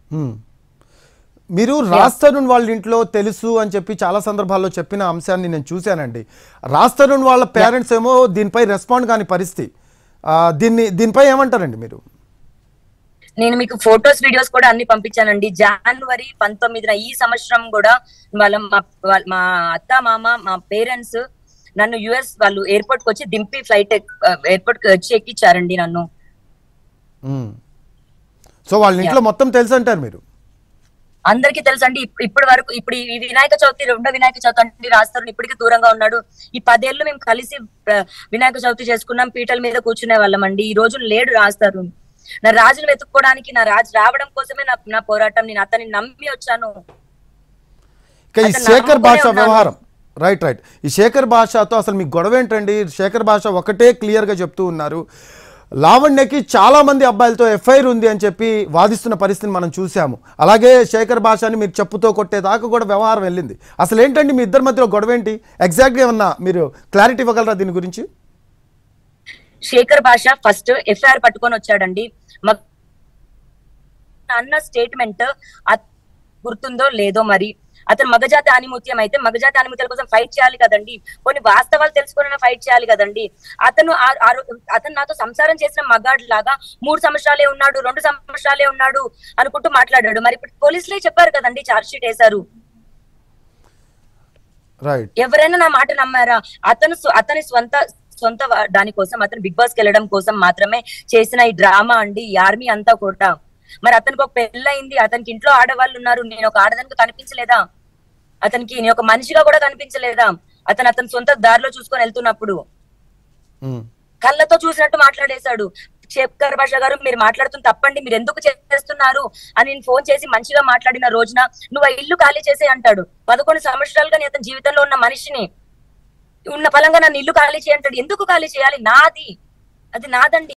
హ్మ్. మీరు రాస్తరుణ్ వాళ్ళ ఇంట్లో తెలుసు అని చెప్పి చాలా సందర్భాల్లో చెప్పిన అంశాన్ని నేను చూశానండి రాస్తరుణ్ వాళ్ళ పేరెంట్స్ ఏమో దీనిపై రెస్పాండ్ కాని పరిస్థితి ఆ, దీన్ని దీనిపై ఏమంటారండి మీరు నేను మీకు ఫొటోస్ వీడియోస్ కూడా అన్ని పంపించానండి జనవరి పంతొమ్మిదిన ఈ సంవత్సరం కూడా వాళ్ళ మా వాళ్ళ- మా అత్త మామ మా పేరెంట్స్ నన్ను యుఎస్ వాళ్ళు ఎయిర్పోర్ట్ కి వచ్చి దింపి ఫ్లైట్ ఎయిర్పోర్ట్ కి వచ్చి ఎక్కించారండి నన్ను హ్మ్. సో వాళ్ళ ఇంట్లో మొత్తం తెలుసు అంటారు మీరు అందరికీ తెలుసండి ఇప్- ఇప్పటి వరకు ఇప్పుడు ఈ వినాయక చవితి రెండో వినాయక చవితి అంటే రాస్తారు ఇప్పటికీ దూరంగా ఉన్నాడు ఈ పదేళ్ళు మేము కలిసి ఆ, వినాయక చవితి చేసుకున్నాం పీటల మీద కూర్చునే వాళ్ళం అండి ఈ రోజు లేడు రాస్తారు నా రాజును వెతుక్కోవడానికి నా రాజు రావడం కోసమే నా నా పోరాటం నేను అతన్ని నమ్మి వచ్చాను ఇక ఈ అతను శేఖర్ నమ్ముకునే భాష ఉన్నాను. వ్యవహారం రైట్ రైట్ ఈ శేఖర్ భాషతో అసలు మీకు గొడవ ఏంటండి శేఖర్ భాష ఒకటే క్లియర్గా చెప్తూ ఉన్నారు లావణ్యకి చాలా మంది అబ్బాయిలతో ఎఫ్ఐఆర్ ఉంది అని చెప్పి వాదిస్తున్న పరిస్థితిని మనం చూసాము అలాగే శేఖర్ భాషని మీరు చెప్పుతో కొట్టేదాకా కూడా వ్యవహారం వెళ్ళింది అసలు ఏంటండి మీ ఇద్దరి మధ్యలో గొడవ ఏంటి ఎగ్జాక్ట్గా ఏమన్నా మీరు క్లారిటీ ఇవ్వగలరా దీని గురించి శేఖర్ భాష ఫస్ట్ ఎఫ్ఐఆర్ పట్టుకొని వచ్చాడండి మా అన్న స్టేట్మెంట్ గుర్తుందో లేదో మరి అతను మగజాతి ఆనిముత్యం అయితే మగజాతి ఆనిముత్యాల కోసం ఫైట్ చేయాలి కదండి కొన్ని వాస్తవాలు తెలుసుకుని ఫైట్ చేయాలి కదండి అతను ఆ- ఆ రో- అతను నాతో సంసారం చేసిన మగాడు లాగా మూడు సంవత్సరాలే ఉన్నాడు రెండు సంవత్సరాలే ఉన్నాడు అనుకుంటూ మాట్లాడాడు మరి ఇప్పుడు పోలీసులే చెప్పారు కదండి చార్జ్ షీట్ వేశారు రైట్ ఎవరైనా నా మాట నమ్మారా అతను స్వ- అతని స్వంత సొంత వా- దానికోసం అతను బిగ్ బాస్ కి వెళ్ళడం కోసం మాత్రమే చేసిన ఈ డ్రామా అండి ఈ ఆర్మీ అంతా కూడా మరి అతనికి ఒక పెళ్ళయింది అతనికి ఇంట్లో ఆడవాళ్ళు ఉన్నారు నేను ఒక ఆడదానికి కనిపించలేదా అతనికి నేను ఒక మనిషిగా కూడా కనిపించలేదా అతను అతని సొంత దారిలో చూసుకొని వెళ్తున్నప్పుడు కళ్ళతో చూసినట్టు మాట్లాడేశాడు శేఖర్ భాష గారు మీరు మాట్లాడుతున్న తప్పండి మీరు ఎందుకు చేస్తున్నారు అని నేను ఫోన్ చేసి మంచిగా మాట్లాడిన రోజున నువ్వు ఆ ఇల్లు ఖాళీ చేసే అంటాడు పదకొండు సంవత్సరాలుగా నేను అతని జీవితంలో ఉన్న మనిషిని ఉన్న ఫలంగా నన్ను ఇల్లు ఖాళీ చేయంటాడు ఎందుకు ఖాళీ చేయాలి నాది అది నాదండి